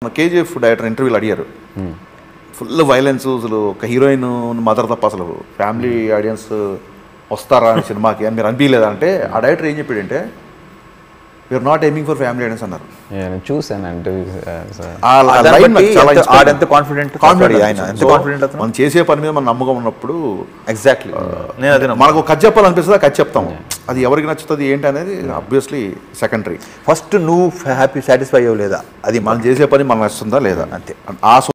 KGF director ఇంటర్వ్యూలు అడిగారు full violence అసలు ఒక హీరోయిన్ మదర్ తప్ప అసలు ఫ్యామిలీ ఆడియన్స్ వస్తారా అని సినిమాకి అని మీరు అనిపించలేదా అంటే ఆ డైరెక్టర్ ఏం చెప్పాడంటే we are not aiming for family audience అన్నారు నేను చూసాను అంటే ఆ దాన్ని line బట్టి నాకు చాలా ఎంత- inspiring. ఆడెంత confident, Confident sorry, ఆయన ఎంత So, confident అతను? మనం చేసే పని మీద మన నమ్మకం ఉన్నప్పుడు ఎగ్జాక్ట్లీ నేను అదే మనకు కథ చెప్పాలనిపిస్తుంది కథ చెప్తాం అది ఎవరికి నచ్చుతుంది ఏంటి అనేది అబ్వియస్లీ సెకండరీ ఫస్ట్ నువ్వు హ్యాపీ సాటిస్ఫై అవ్వలేదా అది మనం చేసే పని మనకు నచ్చుతుందా లేదా అంతే. ఆ